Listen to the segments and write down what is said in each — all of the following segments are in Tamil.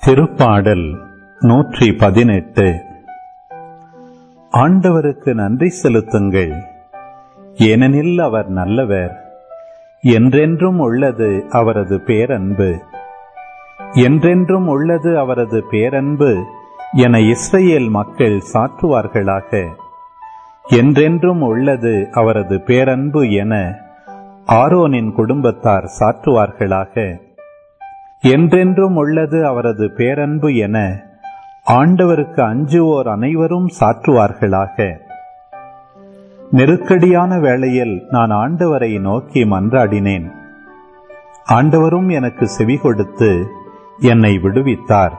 திருப்பாடல் நூற்றி பதினெட்டு ஆண்டவருக்கு நன்றி செலுத்துங்கள் ஏனெனில் அவர் நல்லவர் என்றென்றும் உள்ளது அவரது பேரன்பு என்றென்றும் உள்ளது அவரது பேரன்பு என இஸ்ரேல் மக்கள் சாற்றுவார்களாக என்றென்றும் உள்ளது அவரது பேரன்பு என ஆரோனின் குடும்பத்தார் சாற்றுவார்களாக என்றென்றும் உள்ளது அவரது பேரன்பு என ஆண்டவருக்கு அஞ்சுவோர் அனைவரும் சாற்றுவார்களாக நெருக்கடியான வேளையில் நான் ஆண்டவரை நோக்கி மன்றாடினேன் ஆண்டவரும் எனக்கு செவி கொடுத்து என்னை விடுவித்தார்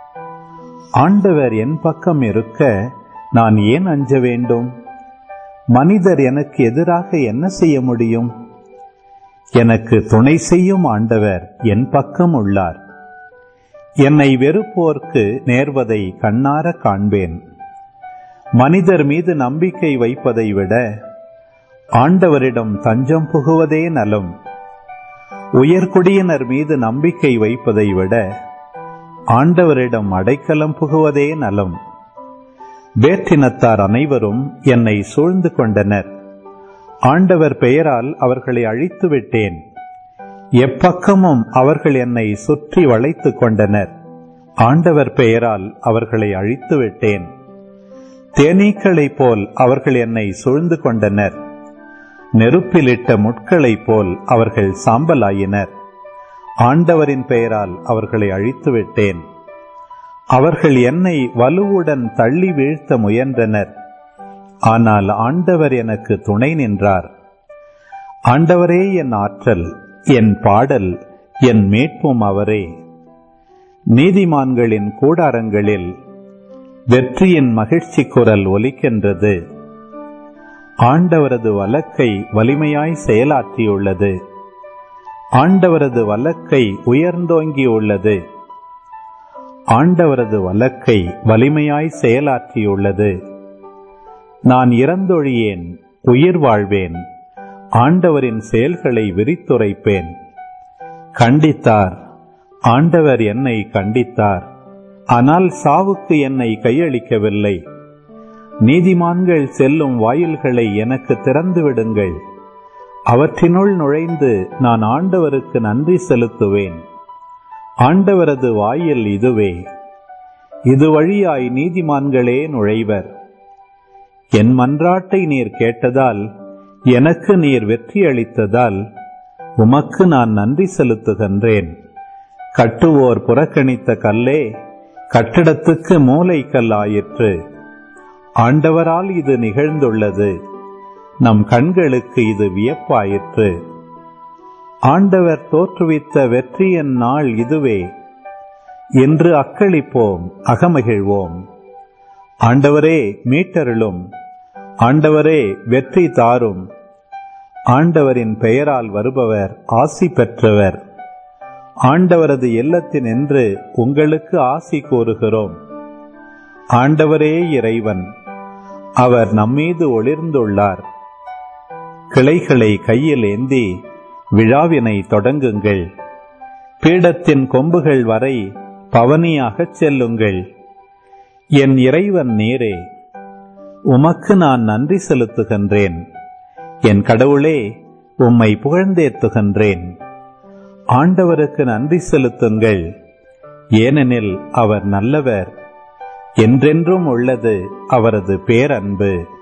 ஆண்டவர் என் பக்கம் இருக்க நான் ஏன் அஞ்ச வேண்டும் மனிதர் எனக்கு எதிராக என்ன செய்ய முடியும் எனக்கு துணை செய்யும் ஆண்டவர் என் பக்கம் உள்ளார் என்னை வெறுப்போர்க்கு நேர்வதை கண்ணார காண்பேன் மனிதர் மீது நம்பிக்கை வைப்பதை விட ஆண்டவரிடம் தஞ்சம் புகுவதே நலம் உயர்குடியினர் மீது நம்பிக்கை வைப்பதை விட ஆண்டவரிடம் அடைக்கலம் புகுவதே நலம் வேற்றினத்தார் அனைவரும் என்னை சூழ்ந்து கொண்டனர் ஆண்டவர் பெயரால் அவர்களை அழித்து விட்டேன் எப்பக்கமும் அவர்கள் என்னை சுற்றி வளைத்து கொண்டனர் ஆண்டவர் பெயரால் அவர்களை அழித்து விட்டேன் தேனீக்களைப் போல் அவர்கள் என்னை சூழ்ந்து கொண்டனர் நெருப்பிலிட்ட முட்களைப் போல் அவர்கள் சாம்பலாயினர் ஆண்டவரின் பெயரால் அவர்களை அழித்து விட்டேன் அவர்கள் என்னை வலுவுடன் தள்ளி வீழ்த்த முயன்றனர் ஆனால் ஆண்டவர் எனக்கு துணை நின்றார் ஆண்டவரே என் ஆற்றல் என் பாடல் என் மீட்பும் அவரே நீதிமான்களின் கூடாரங்களில் வெற்றியின் மகிழ்ச்சி குரல் ஒலிக்கின்றது ஆண்டவரது வழக்கை வலிமையாய் செயலாற்றியுள்ளது ஆண்டவரது வழக்கை உயர்ந்தோங்கியுள்ளது ஆண்டவரது வழக்கை வலிமையாய் செயலாற்றியுள்ளது நான் இறந்தொழியேன் உயிர் வாழ்வேன் ஆண்டவரின் செயல்களை விரித்துரைப்பேன் கண்டித்தார் ஆண்டவர் என்னை கண்டித்தார் ஆனால் சாவுக்கு என்னை கையளிக்கவில்லை நீதிமான்கள் செல்லும் வாயில்களை எனக்கு திறந்து விடுங்கள் அவற்றினுள் நுழைந்து நான் ஆண்டவருக்கு நன்றி செலுத்துவேன் ஆண்டவரது வாயில் இதுவே இது வழியாய் நீதிமான்களே நுழைவர் என் மன்றாட்டை நீர் கேட்டதால் எனக்கு நீர் வெற்றி அளித்ததால் உமக்கு நான் நன்றி செலுத்துகின்றேன் கட்டுவோர் புறக்கணித்த கல்லே கட்டிடத்துக்கு மூளைக்கல் ஆயிற்று ஆண்டவரால் இது நிகழ்ந்துள்ளது நம் கண்களுக்கு இது வியப்பாயிற்று ஆண்டவர் தோற்றுவித்த வெற்றியின் நாள் இதுவே என்று அக்களிப்போம் அகமகிழ்வோம் ஆண்டவரே மீட்டருளும் ஆண்டவரே வெற்றி தாரும் ஆண்டவரின் பெயரால் வருபவர் ஆசி பெற்றவர் ஆண்டவரது இல்லத்தினின்று உங்களுக்கு ஆசி கூறுகிறோம் ஆண்டவரே இறைவன் அவர் நம்மீது ஒளிர்ந்துள்ளார் கிளைகளை கையில் ஏந்தி விழாவினை தொடங்குங்கள் பீடத்தின் கொம்புகள் வரை பவனியாகச் செல்லுங்கள் என் இறைவன் நீரே உமக்கு நான் நன்றி செலுத்துகின்றேன் என் கடவுளே உம்மை புகழ்ந்தேத்துகின்றேன் ஆண்டவருக்கு நன்றி செலுத்துங்கள் ஏனெனில் அவர் நல்லவர் என்றென்றும் உள்ளது அவரது பேரன்பு